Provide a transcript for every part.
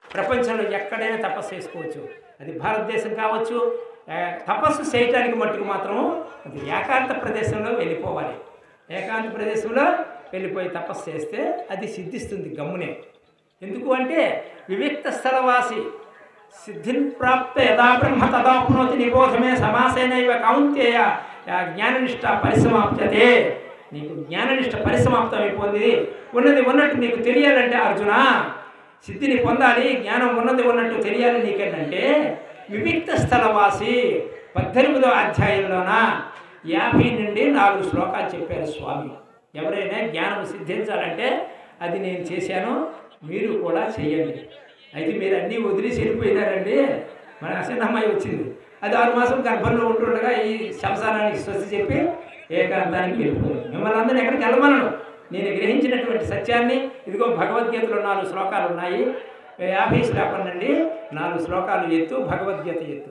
ప్రపంచంలో ఎక్కడైనా తపస్సు చేసుకోవచ్చు అది భారతదేశం కావచ్చు ఆ, తపస్సు చేయటానికి మట్టుకు మాత్రం అది ఏకాంత ప్రదేశంలో వెళ్ళిపోవాలి ఏకాంత ప్రదేశంలో వెళ్ళిపోయి తపస్సు చేస్తే అది సిద్ధిస్తుంది గమ్మునే ఎందుకు అంటే వివిక్త స్థలవాసి సిద్ధిన్ ప్రాప్త యథా బ్రహ్మ తదాప్నోతి నిబోధమే సమాసేనైవ కౌంతేయ ఆ జ్ఞాననిష్ట పరిసమాప్యతే నీకు జ్ఞాననిష్ట పరిసమాప్తం అయిపోయింది ఉన్నది ఉన్నట్టు నీకు తెలియాలంటే అర్జున సిద్ధిని పొందాలి జ్ఞానం ఉన్నది ఉన్నట్టు తెలియాలి నీకేంటంటే వివిక్త స్థలవాసి పద్దెనిమిదో అధ్యాయంలోన యాభై నుండి నాలుగు శ్లోకాలు చెప్పారు స్వామి ఎవరైనా జ్ఞానం సిద్ధించాలంటే అది నేను చేశాను మీరు కూడా చేయండి అయితే మీరు అన్నీ వదిలేసి వెళ్ళిపోయినారండి మన అసలు అమ్మాయి వచ్చింది అది ఆరు మాసం గర్భంలో ఉంటుండగా ఈ శంసానానికి స్వస్తి చెప్పి ఏకాంతానికి వెళ్ళిపోయింది మిమ్మల్ని అందరినీ ఎక్కడికి వెళ్ళమనను నేను గ్రహించినటువంటి సత్యాన్ని ఇదిగో భగవద్గీతలో నాలుగు శ్లోకాలు ఉన్నాయి యాభై శ్లోకం నుండి నాలుగు శ్లోకాలు ఎత్తు భగవద్గీత ఎత్తు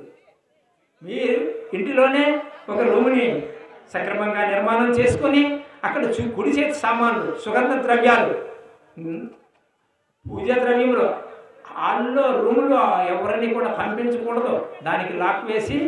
మీరు ఇంటిలోనే ఒక రూముని సక్రమంగా నిర్మాణం చేసుకొని అక్కడ చు కుడి చేతి సామాన్లు సుగంధ ద్రవ్యాలు ఉమ్, పూజా ద్రవ్యములు హాల్లో రూములో ఎవరిని కూడా పంపించకూడదు దానికి లాక్ వేసి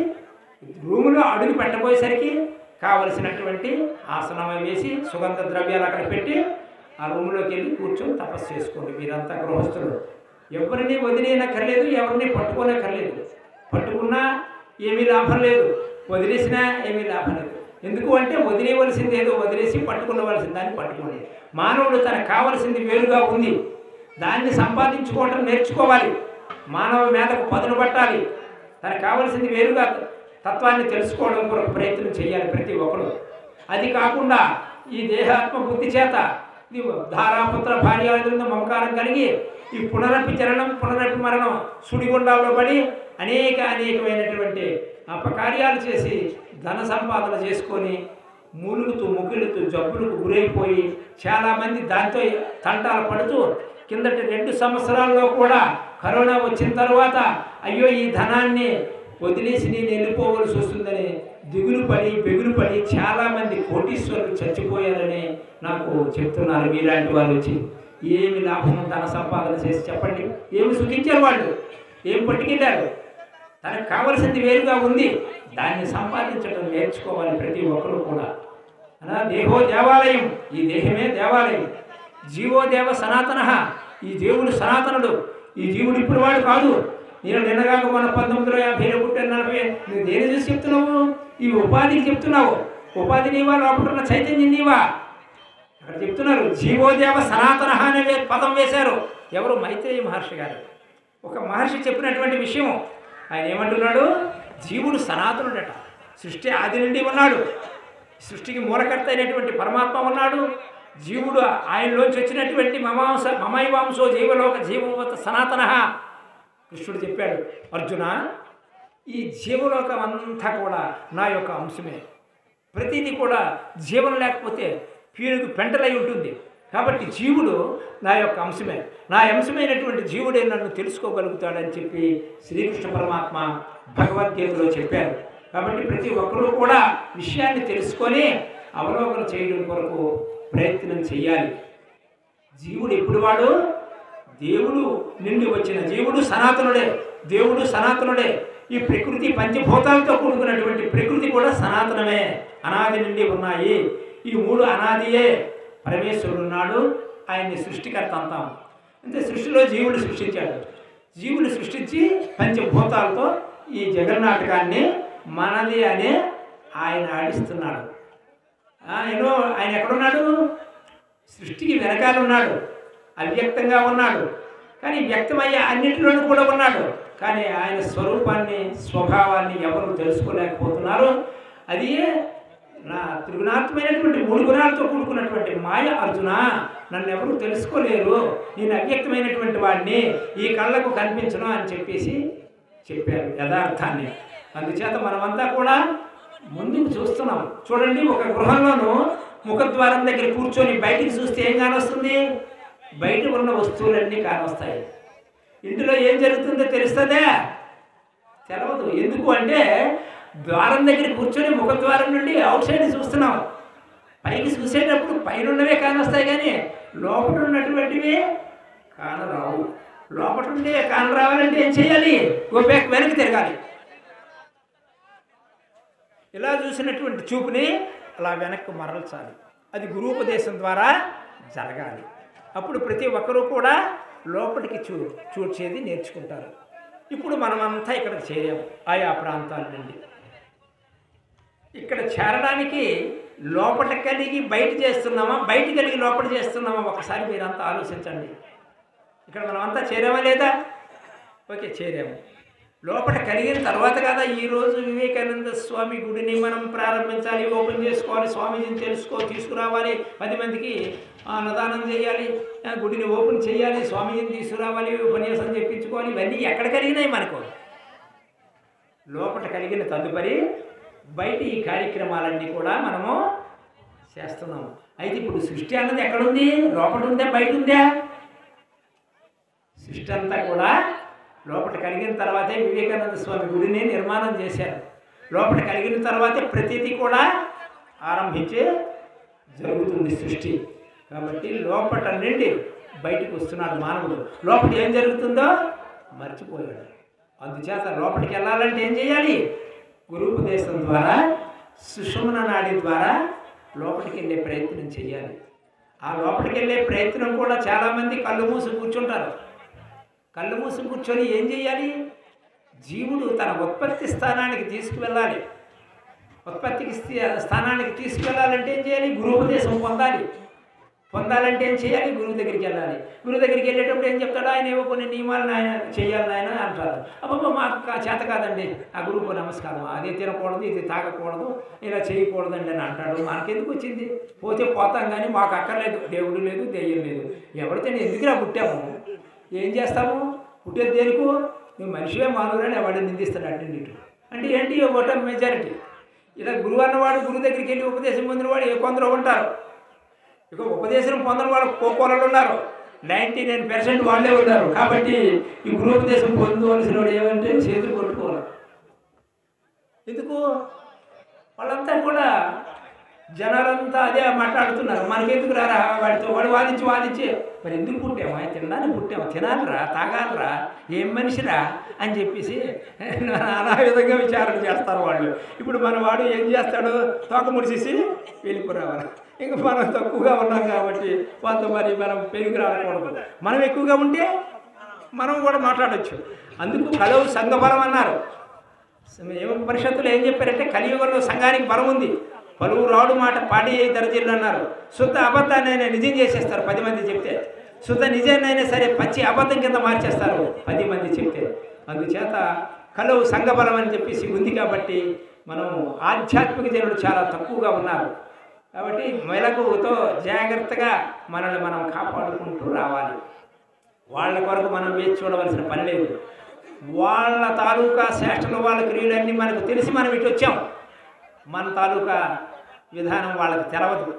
రూములో అడుగు పెట్టబోయేసరికి కావలసినటువంటి ఆసనం వేసి సుగంధ ద్రవ్యాలు అక్కడ పెట్టి ఆ రూములోకి వెళ్ళి కూర్చొని తపస్సు చేసుకోండి మీరంతా గృహస్థులు ఎవరిని వదిలేనక్కర్లేదు ఎవరిని పట్టుకోనక్కర్లేదు పట్టుకున్నా ఏమీ లాభం లేదు వదిలేసినా ఏమీ లాభం లేదు ఎందుకు అంటే వదిలేయవలసింది ఏదో వదిలేసి పట్టుకునవలసిన దాన్ని పట్టుకోండి మానవుడు తనకు కావలసింది వేరుగా ఉంది దాన్ని సంపాదించుకోవటం నేర్చుకోవాలి మానవ మేధకు పదును పట్టాలి తనకు కావలసింది వేరుగా తత్వాన్ని తెలుసుకోవడం కొరకు ప్రయత్నం చేయాలి ప్రతి ఒక్కరు అది కాకుండా ఈ దేహాత్మ బుద్ధి చేత ఇది ధారాపుత్ర భార్యాదులతో మమకారం కలిగి ఈ పునరపి చరణం పునరపి మరణం సుడిగుండాల్లో పడి అనేక అనేకమైనటువంటి అపకార్యాలు చేసి ధన సంపాదన చేసుకొని మూలుగుతూ ముగిలుతూ జబ్బులకు గురైపోయి చాలామంది దాంతో తంటాలు పడుతూ కిందటి రెండు సంవత్సరాల్లో కూడా కరోనా వచ్చిన తర్వాత అయ్యో ఈ ధనాన్ని వదిలేసి నేను వెళ్ళిపోవలసి వస్తుందని దిగులు పడి బెగులు పడి చాలామంది కోటీశ్వరులు చచ్చిపోయారని నాకు చెప్తున్నారు మీలాంటి వాళ్ళు వచ్చి ఏమి లాభం ధన సంపాదన చేసి చెప్పండి ఏమి సుఖించారు వాళ్ళు ఏం పట్టుకెళ్ళారు తనకు కావలసింది వేరుగా ఉంది దాన్ని సంపాదించడం నేర్చుకోవాలి ప్రతి ఒక్కరూ కూడా అలా దేహో దేవాలయం ఈ దేహమే దేవాలయం జీవో దేవ సనాతన ఈ దేవుడు సనాతనుడు ఈ జీవుడు ఇప్పుడు వాడు కాదు నేను నిన్నగాక మన పంతొమ్మిది వందల యాభై పుట్టిన నలభై నువ్వు దేని చూసి చెప్తున్నావు ఈ ఉపాధికి చెప్తున్నావు ఉపాధి నీవా లోపల ఉన్న చైతన్యం నీవా అక్కడ చెప్తున్నారు జీవోదేవ సనాతన అనే వే- పదం వేశారు ఎవరు మైత్రేయ మహర్షి గారు ఒక మహర్షి చెప్పినటువంటి విషయం ఆయన ఏమంటున్నాడు జీవుడు సనాతనుడట సృష్టి ఆది నుండి ఉన్నాడు సృష్టికి మూలకర్త అయినటువంటి పరమాత్మ ఉన్నాడు జీవుడు ఆయనలోంచి వచ్చినటువంటి మమాంస మమైవాంసో జీవలోక జీవవత సనాతన కృష్ణుడు చెప్పాడు అర్జున ఈ జీవలోకం అంతా కూడా నా యొక్క అంశమే ప్రతిదీ కూడా జీవం లేకపోతే పీనుగు పెంటలై ఉంటుంది కాబట్టి జీవుడు నా యొక్క అంశమే నా అంశమైనటువంటి జీవుడే నన్ను తెలుసుకోగలుగుతాడని చెప్పి శ్రీకృష్ణ పరమాత్మ భగవద్గీతలో చెప్పారు కాబట్టి ప్రతి ఒక్కరూ కూడా విషయాన్ని తెలుసుకొని అవలోకన చేయడం కొరకు ప్రయత్నం చేయాలి జీవుడు ఎప్పుడు వాడు దేవుడు నుండి వచ్చిన జీవుడు సనాతనుడే దేవుడు సనాతనుడే ఈ ప్రకృతి పంచభూతాలతో కూడుకున్నటువంటి ప్రకృతి కూడా సనాతనమే అనాది నుండి ఉన్నాయి ఈ మూడు అనాదియే పరమేశ్వరుడు ఉన్నాడు ఆయన్ని సృష్టికర్త అంటాం అంటే సృష్టిలో జీవుడు సృష్టించాడు జీవుడు సృష్టించి పంచభూతాలతో ఈ జగన్నాటకాన్ని మనది అనే ఆయన ఆడిస్తున్నాడు ఆయన ఆయన ఎక్కడున్నాడు సృష్టికి వెనకాల ఉన్నాడు అవ్యక్తంగా ఉన్నాడు కానీ వ్యక్తమయ్యే అన్నింటిలోనూ కూడా ఉన్నాడు కానీ ఆయన స్వరూపాన్ని స్వభావాన్ని ఎవరు తెలుసుకోలేకపోతున్నారు అది నా త్రిగుణాత్మైనటువంటి మూడు గుణాలతో కూడుకున్నటువంటి మాయ అర్జున నన్ను ఎవరు తెలుసుకోలేరు నేను అవ్యక్తమైనటువంటి వాడిని ఈ కళ్ళకు కనిపించను అని చెప్పేసి చెప్పారు యథార్థాన్ని అందుచేత మనమంతా కూడా ముందుకు చూస్తున్నాం చూడండి ఒక గృహంలోనూ ముఖద్వారం దగ్గర కూర్చొని బయటికి చూస్తే ఏం కానొస్తుంది బయట ఉన్న వస్తువులన్నీ కానొస్తాయి ఇంటిలో ఏం జరుగుతుందో తెలుస్తుందే తెలవదు ఎందుకు అంటే ద్వారం దగ్గర కూర్చొని ముఖద్వారం నుండి అవుట్ సైడ్ చూస్తున్నాం పైకి చూసేటప్పుడు పైన ఉన్నవే కానొస్తాయి కానీ లోపల ఉన్నటువంటివి కానరావు లోపల ఉండే కాను రావాలంటే ఏం చేయాలి గోబ్యాక్ వెనక్కి తిరగాలి ఇలా చూసినటువంటి చూపుని అలా వెనక్కి మరల్చాలి అది గురూపదేశం ద్వారా జరగాలి అప్పుడు ప్రతి ఒక్కరూ కూడా లోపలికి చూ చూడ్చేది నేర్చుకుంటారు ఇప్పుడు మనమంతా ఇక్కడికి చేరాము ఆయా ప్రాంతాల నుండి ఇక్కడ చేరడానికి లోపల కలిగి బయట చేస్తున్నామా బయట కలిగి లోపల చేస్తున్నామా ఒకసారి మీరంతా ఆలోచించండి ఇక్కడ మనమంతా చేరామా లేదా ఓకే చేరాము లోపల కలిగిన తర్వాత కదా ఈరోజు వివేకానంద స్వామి గుడిని మనం ప్రారంభించాలి ఓపెన్ చేసుకోవాలి స్వామీజీని తెలుసుకో తీసుకురావాలి పది మందికి ఆ, అన్నదానం చేయాలి ఆ, గుడిని ఓపెన్ చేయాలి స్వామీజీని తీసుకురావాలి ఉపన్యాసం చెప్పించుకోవాలి ఇవన్నీ ఎక్కడ కలిగినాయి మనకు లోపల కలిగిన తదుపరి బయట ఈ కార్యక్రమాలన్నీ కూడా మనము చేస్తున్నాము అయితే ఇప్పుడు సృష్టి అన్నది ఎక్కడుంది లోపల ఉందా బయట ఉందా సృష్టి అంతా కూడా లోపల కలిగిన తర్వాతే వివేకానంద స్వామి గుడిని నిర్మాణం చేశారు లోపల కలిగిన తర్వాతే ప్రతిదీ కూడా ఆరంభించే జరుగుతుంది సృష్టి కాబట్టి లోపల నుండి బయటకు వస్తున్నాడు మానవుడు లోపల ఏం జరుగుతుందో మర్చిపోయాడు అందుచేత లోపలికి వెళ్ళాలంటే ఏం చేయాలి గురుపదేశం ద్వారా సుషుమ్న నాడి ద్వారా లోపలికి వెళ్ళే ప్రయత్నం చేయాలి ఆ లోపలికి వెళ్ళే ప్రయత్నం కూడా చాలామంది కళ్ళు మూసి కూర్చుంటారు కళ్ళు మూసి కూర్చొని ఏం చేయాలి జీవుడు తన ఉత్పత్తి స్థానానికి తీసుకువెళ్ళాలి ఉత్పత్తికి స్థి- స్థానానికి తీసుకువెళ్ళాలంటే ఏం చేయాలి గురువుపదేశం పొందాలి పొందాలంటే ఏం చేయాలి గురువు దగ్గరికి వెళ్ళాలి గురువు దగ్గరికి వెళ్ళేటప్పుడు ఏం చెప్తాడు ఆయన ఏవో కొన్ని నియమాలను ఆయన చేయాలని ఆయన అంటారు అబ్బబ్బా మాకు కా- చేత కాదండి ఆ గురువుకు నమస్కారం అది తినకూడదు ఇది తాగకూడదు ఇలా చేయకూడదండి అని అంటాడు మనకెందుకు వచ్చింది పోతే పోతాం కానీ మాకు అక్కర్లేదు దేవుడు లేదు దెయ్యం లేదు ఎవరితో ఎందుకురా పుట్టాము ఏం చేస్తాము పుట్టేది దేనికో నువ్వు మనిషివే మానవులని ఎవడిని నిందిస్తాడు అటు ఇటు అంటే ఏంటి ఓట మెజారిటీ ఇలా గురువు అన్నవాడు గురువు దగ్గరికి వెళ్ళి ఉపదేశం పొందినవాడు ఏ కొందరు ఉంటారు ఇక ఉపదేశం పొందని వాళ్ళు కోకోలలో ఉన్నారు నైంటీ నైన్ పర్సెంట్ వాళ్ళే ఉన్నారు కాబట్టి ఈ గృహోపదేశం పొందవలసిన వాడు ఏమంటే చేతులు కొట్టుకోవాలి ఎందుకు వాళ్ళంతా కూడా జనాలంతా అదే మాట్లాడుతున్నారు మనకెందుకు రారా వాడితో వాడు వాదించి వాదించి మరి ఎందుకు పుట్టామా తినడానికి పుట్టామా తినాలిరా తాగాలిరా ఏం మనిషిరా అని చెప్పేసి నానా విధంగా విచారణ చేస్తారు వాళ్ళు ఇప్పుడు మన వాడు ఏం చేస్తాడు తోక ముడిసేసి వెళ్ళిపోరావాలి ఇంకా మనం తక్కువగా ఉన్నాం కాబట్టి వాళ్ళతో మరి మనం పెరిగి రాకూడదు మనం ఎక్కువగా ఉంటే మనం కూడా మాట్లాడవచ్చు అందుకు కలవు సంఘబలం అన్నారు ఏమో పరిషత్తులు ఏం చెప్పారంటే కలియుగంలో సంఘానికి బలం ఉంది పలువు రాడు మాట పాడి దరజీలు అన్నారు శుద్ధ అబద్ధాన్ని ఆయన నిజం చేసేస్తారు పది మంది చెప్తే శుద్ధ నిజాన్నైనా సరే పచ్చి అబద్ధం కింద మార్చేస్తారు పది మంది చెప్తే అందుచేత కలువు సంఘబలం అని చెప్పేసి ఉంది కాబట్టి మనం ఆధ్యాత్మిక జనులు చాలా తక్కువగా ఉన్నారు కాబట్టి మెలకువతో జాగ్రత్తగా మనల్ని మనం కాపాడుకుంటూ రావాలి వాళ్ళ కొరకు మనం వేచి చూడవలసిన పని లేదు వాళ్ళ తాలూకా శ్రేష్టలు వాళ్ళ క్రియలన్నీ మనకు తెలిసి మనం ఇటు వచ్చాం మన తాలూకా విధానం వాళ్ళకి తెలవదు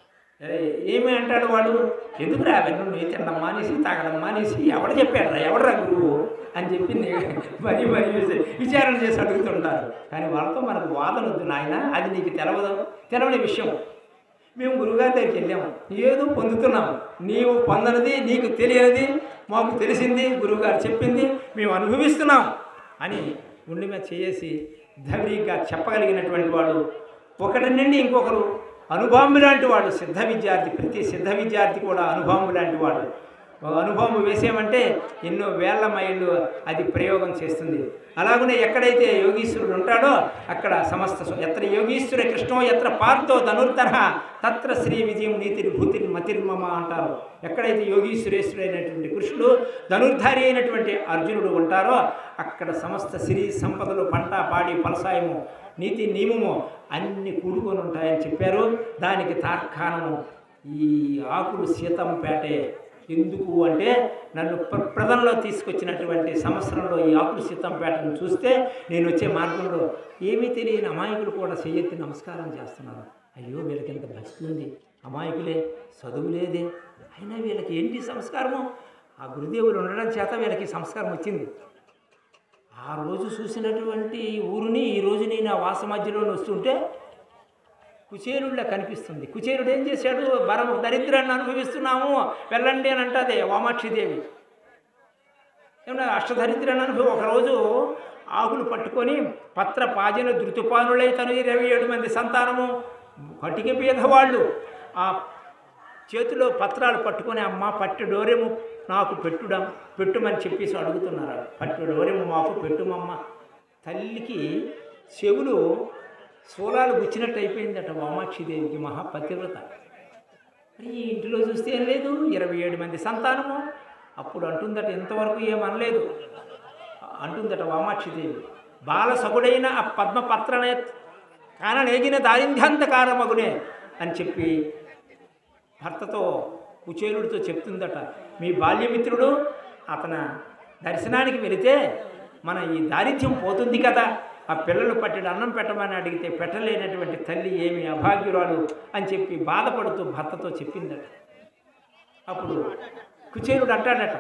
ఏ- ఏమి అంటాడు వాడు ఎందుకు రా అవన్నీ నువ్వు తినడం మానేసి తాగడం మానేసి ఎవడు చెప్పాడు రా ఎవడరా గురువు అని చెప్పి నే- మరి మరి విచ- విచారణ చేసి అడుగుతుంటారు కానీ వాళ్ళతో మనకు వాదన వద్దు నాయన అది నీకు తెలవదు తెలవని విషయం మేము గురువుగారి దగ్గరికి వెళ్ళాము ఏదో పొందుతున్నాము నీవు పొందనిది నీకు తెలియనిది మాకు తెలిసింది గురువుగారు చెప్పింది మేము అనుభవిస్తున్నాం అని ఉండి మీద చేసి ధైర్యంగా చెప్పగలిగినటువంటి వాడు ఒకటి నుండి ఇంకొకరు అనుభవం లాంటి వాడు సిద్ధ విద్యార్థి ప్రతి సిద్ధ విద్యార్థి కూడా అనుభవం లాంటి వాడు ఒక అనుభవం వేసామంటే ఎన్నో వేల మైళ్ళు అది ప్రయోగం చేస్తుంది అలాగనే ఎక్కడైతే యోగీశ్వరుడు ఉంటాడో అక్కడ సమస్త సు- ఎత్ర యోగీశ్వర కృష్ణో ఎత్ర పార్థో ధనుర్ధర తత్ర శ్రీ విజయం నీతిని భూతిని మతిర్మమ అంటారు ఎక్కడైతే యోగీశ్వరేశ్వరైనటువంటి కృష్ణుడు ధనుర్ధారి అయినటువంటి అర్జునుడు ఉంటారో అక్కడ సమస్త సిరి సంపదలు పంట పాడి ఫలసాయము నీతి నియమము అన్ని కూడుకొని ఉంటాయని చెప్పారు దానికి తార్కాణము ఈ ఆకులు సీతంపేటే ఎందుకు అంటే నన్ను ప్ర ప్రజల్లో తీసుకొచ్చినటువంటి సంవత్సరంలో ఈ ఆకులు సీతంపేటను చూస్తే నేను వచ్చే మార్గంలో ఏమీ తెలియని అమాయకులు కూడా చెయ్యెత్తి నమస్కారం చేస్తున్నారు అయ్యో వీళ్ళకి ఎంత భక్తి ఉంది అమాయకులే చదువు లేదే అయినా వీళ్ళకి ఏంటి సంస్కారము ఆ గురుదేవులు ఉండడం చేత వీళ్ళకి సంస్కారం వచ్చింది ఆ రోజు చూసినటువంటి ఊరిని ఈ రోజు నేను ఆ వాస మధ్యలో వస్తుంటే కుచేరుడిలా కనిపిస్తుంది కుచేరుడు ఏం చేశాడు బరం దరిద్రాన్ని అనుభవిస్తున్నాము వెళ్ళండి అని అంటది వామాక్షిదేవి ఏమన్నా అష్టదరిద్రులను అనుభవం ఒకరోజు ఆకులు పట్టుకొని పత్ర పాజన ధృతుపానులై తను ఇరవై ఏడు మంది సంతానము కటిక పేదవాళ్ళు ఆ చేతిలో పత్రాలు పట్టుకొని అమ్మ పట్టు డోరెము నాకు పెట్టుడం పెట్టుమని చెప్పేసి అడుగుతున్నారు పట్టు డోరెము మాకు పెట్టుమమ్మ తల్లికి చెవులు శూలాలు గుచ్చినట్టు అయిపోయిందట వామాక్షిదేవికి మహాపతివ్రత మరి ఈ ఇంటిలో చూస్తే ఏం లేదు ఇరవై ఏడు మంది సంతానము అప్పుడు అంటుందట ఇంతవరకు ఏమనలేదు అంటుందట వామాక్షిదేవి బాల సగుడైన ఆ పద్మపత్రనే కాననేగిన దారింధ్యాంతకారమగునే అని చెప్పి భర్తతో కుచేలుడితో చెప్తుందట మీ బాల్యమిత్రుడు అతను దర్శనానికి వెళితే మన ఈ దారిద్ర్యం పోతుంది కదా ఆ పిల్లలు పట్టెడు అన్నం పెట్టమని అడిగితే పెట్టలేనటువంటి తల్లి ఏమి అభాగ్యురాలు అని చెప్పి బాధపడుతూ భర్తతో చెప్పిందట అప్పుడు కుచేలుడు అంటాడట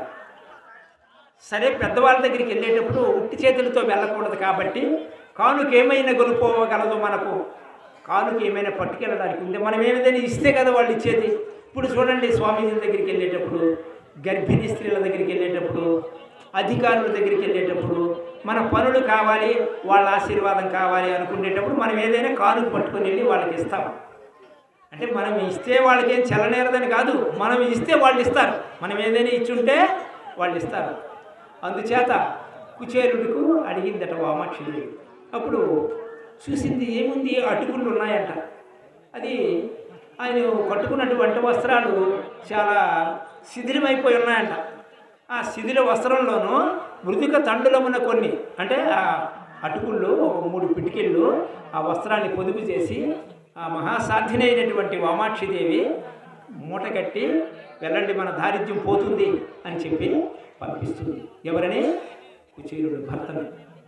సరే పెద్దవాళ్ళ దగ్గరికి వెళ్ళేటప్పుడు ఉట్టి చేతులతో వెళ్ళకూడదు కాబట్టి కానుక ఏమైనా గొలుపోవగలదు మనకు కానుక ఏమైనా పట్టుకెళ్ళడానికి ఉంది మనం ఏమైనా ఇస్తే కదా వాళ్ళు ఇచ్చేది ఇప్పుడు చూడండి స్వామీజీ దగ్గరికి వెళ్ళేటప్పుడు గర్భిణీ స్త్రీల దగ్గరికి వెళ్ళేటప్పుడు అధికారుల దగ్గరికి వెళ్ళేటప్పుడు మన పనులు కావాలి వాళ్ళ ఆశీర్వాదం కావాలి అనుకునేటప్పుడు మనం ఏదైనా కానుక పట్టుకొని వెళ్ళి వాళ్ళకి ఇస్తాం అంటే మనం ఇస్తే వాళ్ళకేం చెల్లనేరదని కాదు మనం ఇస్తే వాళ్ళు ఇస్తారు మనం ఏదైనా ఇచ్చుంటే వాళ్ళు ఇస్తారు అందుచేత కుచేలుడికు అడిగిందట వామాక్షుడు అప్పుడు చూసింది ఏముంది అటుకులు ఉన్నాయంట అది ఆయన కట్టుకున్నటువంటి వస్త్రాలు చాలా శిథిలమైపోయి ఉన్నాయంట ఆ శిథిల వస్త్రంలోనూ మృదుక తండులమున కొన్ని అంటే ఆ అటుకుళ్ళు ఒక మూడు పిటికిళ్ళు ఆ వస్త్రాన్ని పొదుపు చేసి ఆ మహాసాధ్యని అయినటువంటి వామాక్షిదేవి మూట కట్టి వెళ్ళండి మన దారిద్ర్యం పోతుంది అని చెప్పి పంపిస్తుంది ఎవరని కుచేలుడు భర్తను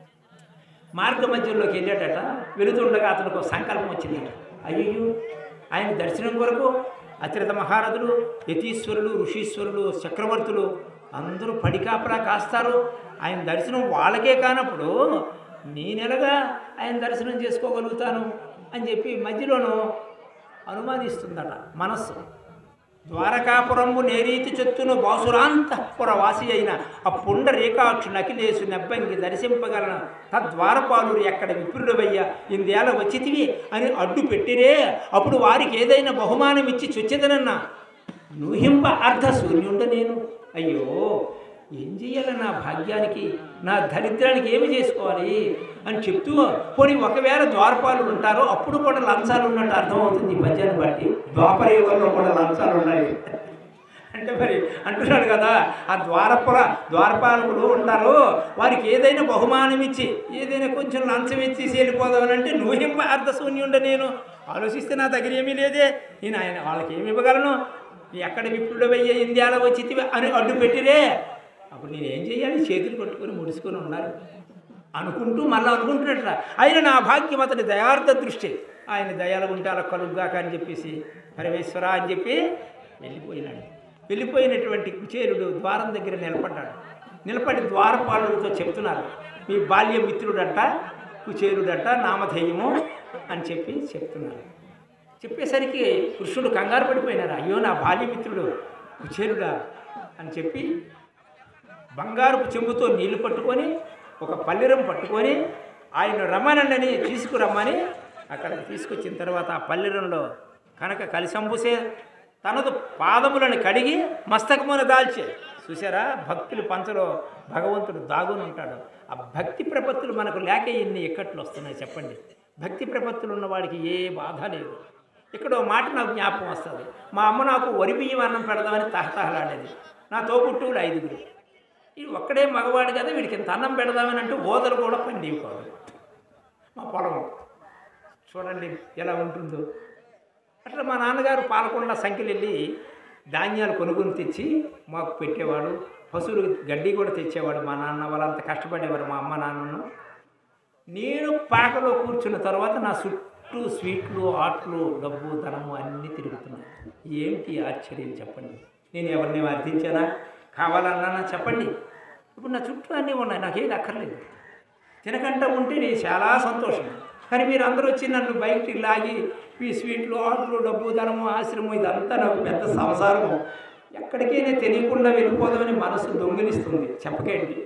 మార్గ మధ్యంలోకి వెళ్ళాడట వెళుతుండగా అతనికి ఒక సంకల్పం వచ్చిందట అయ్యో ఆయన దర్శనం కొరకు అతిరథ మహారథులు యతీశ్వరులు ఋషీశ్వరులు చక్రవర్తులు అందరూ పడికాపరా కాస్తారు ఆయన దర్శనం వాళ్ళకే కానప్పుడు నేనెలగా ఆయన దర్శనం చేసుకోగలుగుతాను అని చెప్పి మధ్యలోనూ అనుమానిస్తుందట మనస్సు ద్వారకాపురంబు నేరీతి చెత్తును బాసురాంతఃపుర వాసి అయిన ఆ పుండరేకాక్షు నకిలేసు నెబ్బంగి దర్శింపగలను తద్వారపాలు ఎక్కడ విప్రుడవయ్య ఇందేళ వచ్చితివి అని అడ్డు పెట్టిరే అప్పుడు వారికి ఏదైనా బహుమానం ఇచ్చి చొచ్చెదనన్నా నూహింప అర్ధ శూన్యుండ నేను అయ్యో ఏం చెయ్యాలి నా భాగ్యానికి నా దరిద్రానికి ఏమి చేసుకోవాలి అని చెప్తూ పోనీ ఒకవేళ ద్వారపాలు ఉంటారో అప్పుడు కూడా లంచాలు ఉన్నట్టు అర్థమవుతుంది ఈ పద్యాన్ని బట్టి ద్వాపర యుగంలో కూడా లంచాలు ఉన్నాయి అంటే మరి అంటున్నాడు కదా ఆ ద్వారపుర ద్వారపాలకులు ఉంటారు వారికి ఏదైనా బహుమానం ఇచ్చి ఏదైనా కొంచెం లంచం ఇచ్చి వెళ్ళిపోదామని అంటే నువ్వేం అర్ధశూన్యుండ నేను ఆలోచిస్తే నా దగ్గర ఏమీ లేదే నేను ఆయన వాళ్ళకి ఏమి ఇవ్వగలను ఎక్కడ విప్పుడు వెయ్యి ఇండియాలో వచ్చి అని అడ్డు పెట్టిరే అప్పుడు నేను ఏం చేయాలి చేతులు కొట్టుకొని ముడుచుకొని ఉన్నారు అనుకుంటూ మళ్ళీ అనుకుంటున్నట్ట ఆయన నా భాగ్యం అతని దయార్థ దృష్టి ఆయన దయాలు ఉంటే అలా కలుగ్గాక అని చెప్పేసి పరమేశ్వర అని చెప్పి వెళ్ళిపోయినాడు వెళ్ళిపోయినటువంటి కుచేరుడు ద్వారం దగ్గర నిలబడ్డాడు నిలబడి ద్వారపాలుడితో చెప్తున్నారు మీ బాల్య మిత్రుడంట కుచేరుడంట నామధేయము అని చెప్పి చెప్తున్నారు చెప్పేసరికి కృష్ణుడు కంగారు పడిపోయినారు అయ్యో నా బాల్యమిత్రుడు కుచేరుడా అని చెప్పి బంగారుపు చెంబుతో నీళ్లు పట్టుకొని ఒక పల్లెరం పట్టుకొని ఆయన రమ్మనండని తీసుకురమ్మని అక్కడికి తీసుకొచ్చిన తర్వాత ఆ పల్లెరంలో కనుక కలిసంబుసే తనదు పాదములను కడిగి మస్తకమున దాల్చే చూసారా భక్తులు పంచలో భగవంతుడు దాగుని ఉంటాడు ఆ భక్తి ప్రపత్తులు మనకు లేక ఎన్ని ఎక్కట్లు వస్తున్నాయి చెప్పండి భక్తి ప్రపత్తులు ఉన్నవాడికి ఏ బాధ లేదు ఇక్కడ ఓ మాట నాకు జ్ఞాపకం వస్తుంది మా అమ్మ నాకు వరి బియ్యం అన్నం పెడదామని తహతహలాడేది నా తోబుట్టువులు ఐదుగురు ఇది ఒక్కడే మగవాడు కదా వీడికి ఇంత అన్నం పెడదామని అంటే ఓదలు కూడా పండివి కాదు మా పొలం చూడండి ఎలా ఉంటుందో అట్లా మా నాన్నగారు పాలకొండ సంఖ్యలు వెళ్ళి ధాన్యాలు కొనుగోలు తెచ్చి మాకు పెట్టేవాడు పశువులు గడ్డి కూడా తెచ్చేవాడు మా నాన్న వాళ్ళంతా కష్టపడేవారు మా అమ్మ నాన్నను నేను పాకలో కూర్చున్న తర్వాత నా చుట్టూ స్వీట్లు ఆట్లు డబ్బు ధనము అన్నీ తిరుగుతున్నాయి ఏంటి ఆశ్చర్యం చెప్పండి నేను ఎవరిని అర్థించానా కావాలన్నానా చెప్పండి ఇప్పుడు నా చుట్టూ అన్నీ ఉన్నాయి నాకేది అక్కర్లేదు తినకంట ఉంటే నేను చాలా సంతోషం కానీ మీరు అందరూ వచ్చి నన్ను బయటికి లాగి ఈ స్వీట్లు ఆటలు డబ్బు ధనము ఆశ్రమం ఇదంతా నాకు పెద్ద సంసారము ఎక్కడికైనా తెలియకుండా వెళ్ళిపోదామని మనసు దొంగిలిస్తుంది చెప్పకేంటి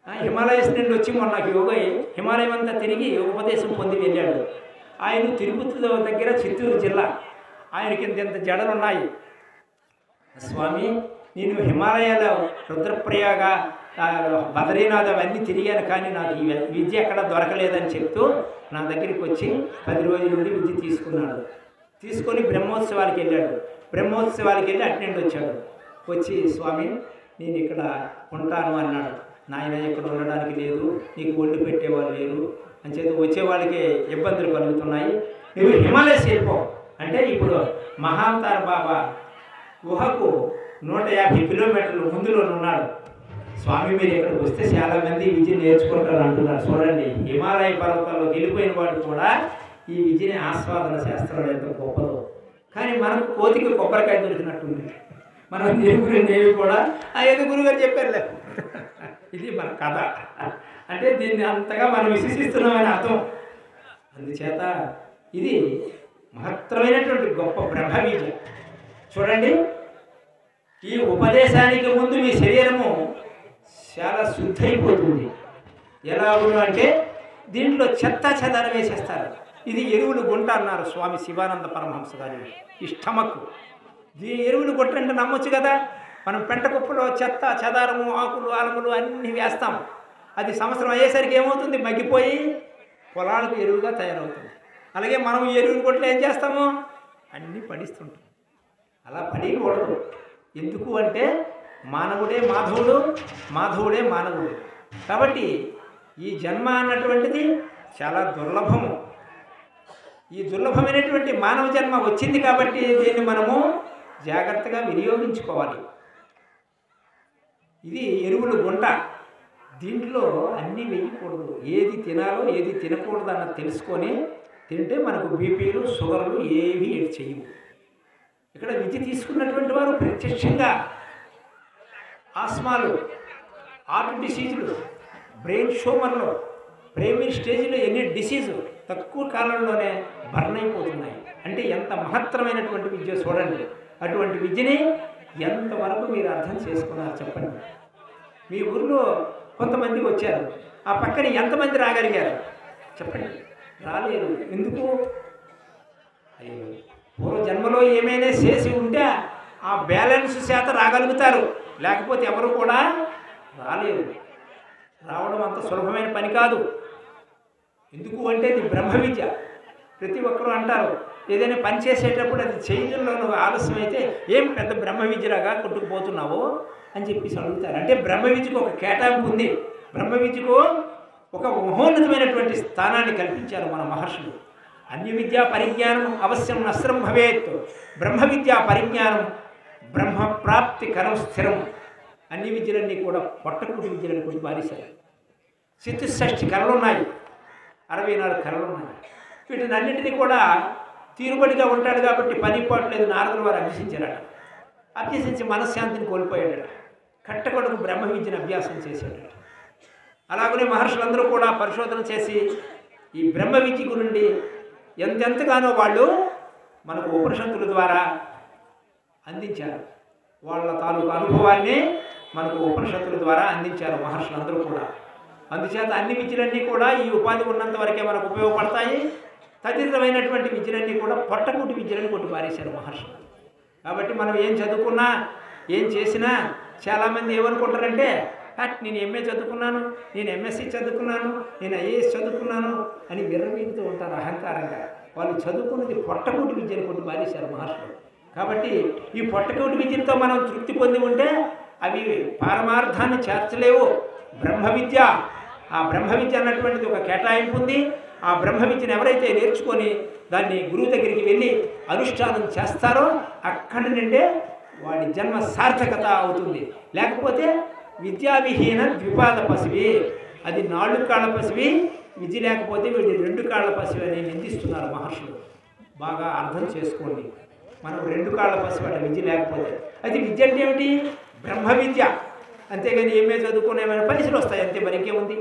ఆ, హిమాలయస్ నుండి వచ్చి మొన్న యోగ హిమాలయం అంతా తిరిగి ఉపదేశం పొంది వెళ్ళాడు ఆయన తిరుపతి దగ్గర చిత్తూరు జిల్లా ఆయనకి ఇంత ఇంత జడలు ఉన్నాయి స్వామి నేను హిమాలయాల రుద్రప్రయాగ ఆ, బద్రీనాథ్ అవన్నీ తిరిగాను కానీ నాకు ఈ విద్య ఎక్కడ దొరకలేదని చెప్తూ నా దగ్గరికి వచ్చి పది రోజుల నుండి విద్య తీసుకున్నాడు తీసుకొని బ్రహ్మోత్సవానికి వెళ్ళాడు బ్రహ్మోత్సవానికి వెళ్ళి అటెండ్ వచ్చాడు వచ్చి స్వామి నేను ఇక్కడ ఉంటాను అన్నాడు నాయన ఇక్కడ ఉండడానికి లేదు నీకు ఒళ్ళు పెట్టేవాళ్ళు లేరు అని చెప్పి వచ్చే వాళ్ళకి ఇబ్బందులు కలుగుతున్నాయి నువ్వు హిమాలయస్ వెళ్ళిపో అంటే ఇప్పుడు మహాంతార బాబా గుహకు నూట యాభై కిలోమీటర్ల ముందులో ఉన్నాడు స్వామి మీరు ఇక్కడికి వస్తే చాలా మంది విద్య నేర్చుకుంటారు అంటున్నారు చూడండి హిమాలయ పర్వతాల్లో వెళ్ళిపోయిన వాడు కూడా ఈ విద్యని ఆస్వాదన చేస్తున్నాడు ఎంత గొప్పదో కానీ మనకు కోతికి కొబ్బరికాయ దొరికినట్టుంది మనం దేవుడి దేవి కూడా ఆ ఏదో గురుగారు చెప్పారులే ఇది మన కథ అంటే దీన్ని అంతగా మనం విశ్వసిస్తున్నామని అర్థం అందుచేత ఇది మహత్తరమైనటువంటి గొప్ప బ్రహ్మ విద్య చూడండి ఈ ఉపదేశానికి ముందు మీ శరీరము చాలా శుద్ధైపోతుంది ఎలాగును అంటే దీంట్లో చెత్త చెదారం వేసేస్తారు ఇది ఎరువులు గుంట అన్నారు స్వామి శివానంద పరమహంస గారి ఇష్టమక్కు ఈ ఎరువులు గుంట అంటే నమ్మొచ్చు కదా మనం పెంట కుప్పలో చెత్త చెదారము ఆకులు ఆలములు అన్నీ వేస్తాం అది సంవత్సరం అయ్యేసరికి ఏమవుతుంది మగ్గిపోయి పొలాలకు ఎరువుగా తయారవుతుంది అలాగే మనం ఈ ఎరువులు గుంటలో ఏం చేస్తాము అన్నీ పడిస్తుంటాం అలా పడకూడదు ఎందుకు అంటే మానవుడే మాధవుడు మాధవుడే మానవుడు కాబట్టి ఈ జన్మ అన్నటువంటిది చాలా దుర్లభము ఈ దుర్లభమైనటువంటి మానవ జన్మ వచ్చింది కాబట్టి దీన్ని మనము జాగ్రత్తగా వినియోగించుకోవాలి ఇది ఎరువులు గుంట దీంట్లో అన్నీ వేయకూడదు ఏది తినాలో ఏది తినకూడదు అన్నది తెలుసుకొని తింటే మనకు బీపీలు షుగర్లు ఏవి చేయవు ఇక్కడ విద్య తీసుకున్నటువంటి వారు ప్రత్యక్షంగా ఆస్మాలు హార్ట్ డిసీజులు బ్రెయిన్ షోమర్లు ప్రైమరీ స్టేజ్లో ఎన్ని డిసీజు తక్కువ కాలంలోనే బర్న్ అయిపోతున్నాయి అంటే ఎంత మహత్తరమైనటువంటి విద్య చూడండి అటువంటి విద్యని ఎంతవరకు మీరు అర్థం చేసుకున్నారు చెప్పండి మీ ఊర్లో కొంతమంది వచ్చారు ఆ పక్కన ఎంతమంది రాగలిగారు చెప్పండి రాలేరు ఎందుకు అయ్యో పూర్వ జన్మలో ఏమైనా చేసి ఉంటే ఆ బ్యాలెన్స్ చేత రాగలుగుతారు లేకపోతే ఎవరు కూడా రాలేరు రావడం అంత సులభమైన పని కాదు ఎందుకు అంటే ఇది బ్రహ్మ విద్య ప్రతి ఒక్కరూ అంటారు ఏదైనా పని చేసేటప్పుడు అది చేయడంలో నువ్వు ఆలస్యం అయితే ఏం పెద్ద బ్రహ్మ విద్యలాగా కొట్టుకుపోతున్నావు అని చెప్పేసి అడుగుతారు అంటే బ్రహ్మ విద్యకు ఒక కేటాయింపు ఉంది బ్రహ్మ విద్యకు ఒక మహోన్నతమైనటువంటి స్థానాన్ని కల్పించారు మన మహర్షులు అన్య విద్యా పరిజ్ఞానం అవశ్యం నస్త్రం భవేత్ బ్రహ్మ విద్యా పరిజ్ఞానం బ్రహ్మ ప్రాప్తి కరం స్థిరం అన్ని విద్యలన్నీ కూడా పొట్టకుటి విద్యలను కొట్టి పారేశారు చతుషష్ఠి కళలు ఉన్నాయి అరవై నాలుగు కళలు ఉన్నాయి వీటిని అన్నింటినీ కూడా తీరుబడిగా ఉంటాడు కాబట్టి పని పాటలేదు నారదుల వారు అభ్యసించారట అభ్యసించి మనశ్శాంతిని కోల్పోయాడట కట్టకొడుకు బ్రహ్మ విద్యను అభ్యాసం చేశాడట అలాగనే మహర్షులందరూ కూడా పరిశోధన చేసి ఈ బ్రహ్మ విద్య గురించి ఎంతెంతగానో వాళ్ళు మనకు ఉపనిషత్తుల ద్వారా అందించారు వాళ్ళ తాలూకు అనుభవాన్ని మనకు ఉపనిషత్తుల ద్వారా అందించారు మహర్షులందరూ కూడా అందుచేత అన్ని విద్యలన్నీ కూడా ఈ ఉపాధి ఉన్నంత వరకే మనకు ఉపయోగపడతాయి తదితరమైనటువంటి విద్యలన్నీ కూడా పొట్టకూటి విద్యలను కొట్టి పారేశారు మహర్షులు కాబట్టి మనం ఏం చదువుకున్నా ఏం చేసినా చాలామంది ఏమనుకుంటారంటే "హట్, నేను ఎంఏ చదువుకున్నాను నేను ఎంఎస్సి చదువుకున్నాను నేను ఐఏఎస్ చదువుకున్నాను అని విర్రవీగుతూ ఉంటారు అహంకారంగా వాళ్ళు చదువుకున్నది పొట్టకూటి విద్యను కొట్టి పారేశారు మహర్షులు కాబట్టి ఈ పొట్టకూటి విద్యతో మనం తృప్తి పొంది ఉంటే అవి పారమార్థాన్ని చేర్చలేవు బ్రహ్మ విద్య ఆ బ్రహ్మ విద్య అన్నటువంటిది ఒక కేటాయింపు ఉంది ఆ బ్రహ్మ విద్యను ఎవరైతే నేర్చుకొని దాన్ని గురువు దగ్గరికి వెళ్ళి అనుష్ఠానం చేస్తారో అక్కడి నుండే వాడి జన్మ సార్థకత అవుతుంది లేకపోతే విద్యావిహీన ద్విపాద పసివి అది నాలుగు కాళ్ళ పసివి విద్య లేకపోతే వీడి రెండు కాళ్ళ పసివి అని నిందిస్తున్నారు మహర్షులు బాగా అర్థం చేసుకోండి మనం రెండు కాళ్ళ పసివి అంటే విద్య లేకపోతే అది విద్య అంటే ఏమిటి బ్రహ్మ విద్య అంతేగాని ఏమే చదువుకునేమైనా పైసలు వస్తాయి అంతే మరి ఇంకేముంది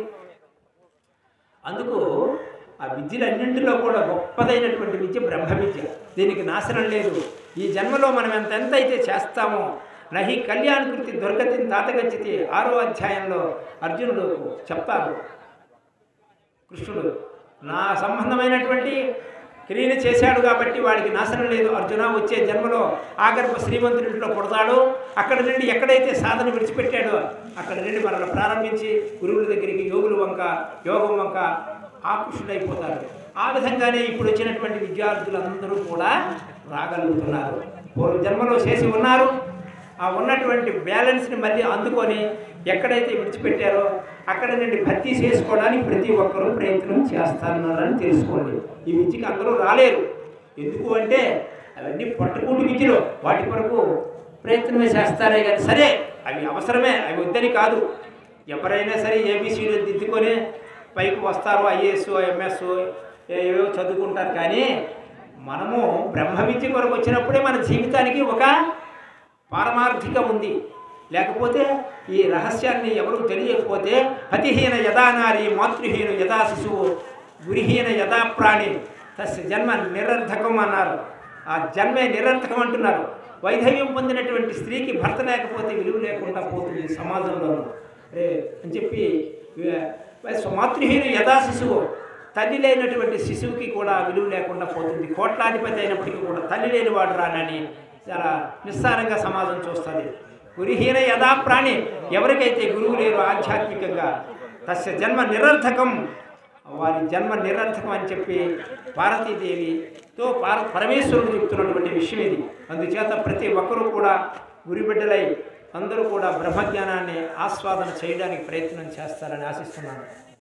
అందుకు ఆ విద్యలన్నింటిలో కూడా గొప్పదైనటువంటి విద్య బ్రహ్మ విద్య దీనికి నాశనం లేదు ఈ జన్మలో మనం ఎంత ఎంత అయితే చేస్తామో నహి కళ్యాణకృతి దుర్గతిని తాతగచ్చితి ఆరో అధ్యాయంలో అర్జునుడు చెప్తారు కృష్ణుడు నా సంబంధమైనటువంటి క్రియలు చేశాడు కాబట్టి వాడికి నాశనం లేదు అర్జున వచ్చే జన్మలో ఆగర్భ శ్రీమంతుడింట్లో పుడతాడు అక్కడ నుండి ఎక్కడైతే సాధన విడిచిపెట్టాడో అక్కడ నుండి మనల్ని ప్రారంభించి గురువుల దగ్గరికి యోగుల వంక యోగం వంక ఆకృష్టుడైపోతారు ఆ విధంగానే ఇప్పుడు వచ్చినటువంటి విద్యార్థులందరూ కూడా రాగలుగుతున్నారు పూర్వ జన్మలో చేసి ఉన్నారు ఆ ఉన్నటువంటి బ్యాలెన్స్ని మళ్ళీ అందుకొని ఎక్కడైతే విడిచిపెట్టారో అక్కడ నుండి భర్తీ చేసుకోవడానికి ప్రతి ఒక్కరూ ప్రయత్నం చేస్తారని తెలుసుకోండి ఈ విద్యకి అందరూ రాలేరు ఎందుకు అంటే అవన్నీ పట్టుకుంటు విద్యలు వాటి కొరకు ప్రయత్నమే చేస్తారే కానీ సరే అవి అవసరమే అవి వద్దని కాదు ఎవరైనా సరే ఏబీసీలు దిద్దుకొని పైకి వస్తారు ఐఏఎస్ ఎంఎస్ ఏవేవో చదువుకుంటారు కానీ మనము బ్రహ్మ విద్య కొరకు వచ్చినప్పుడే మన జీవితానికి ఒక పారమార్థిక ఉంది లేకపోతే ఈ రహస్యాన్ని ఎవరు తెలియకపోతే పతిహీన యథా నారి మాతృహీన యథా శిశువు గురిహీన యథా ప్రాణి తస్య జన్మ నిరర్థకం అన్నారు ఆ జన్మే నిరర్థకం అంటున్నారు వైధవ్యం పొందినటువంటి స్త్రీకి భర్త లేకపోతే విలువ లేకుండా పోతుంది సమాజంలో రే అని చెప్పి వ- మాతృహీన యథా శిశువు తల్లి లేనటువంటి శిశువుకి కూడా విలువ లేకుండా పోతుంది కోట్లాధిపతి అయినప్పటికీ కూడా తల్లి లేని వాడు రానని చాలా నిస్సారంగా సమాజం చూస్తుంది గురుహీన యథా ప్రాణి ఎవరికైతే గురువు లేరు ఆధ్యాత్మికంగా తస్య జన్మ నిరర్థకం వారి జన్మ నిరర్థకం అని చెప్పి భారతీదేవితో పార పరమేశ్వరుడు చెప్తున్నటువంటి విషయం ఇది అందుచేత ప్రతి ఒక్కరూ కూడా గురిబిడ్డలై అందరూ కూడా బ్రహ్మజ్ఞానాన్ని ఆస్వాదన చేయడానికి ప్రయత్నం చేస్తారని ఆశిస్తున్నాను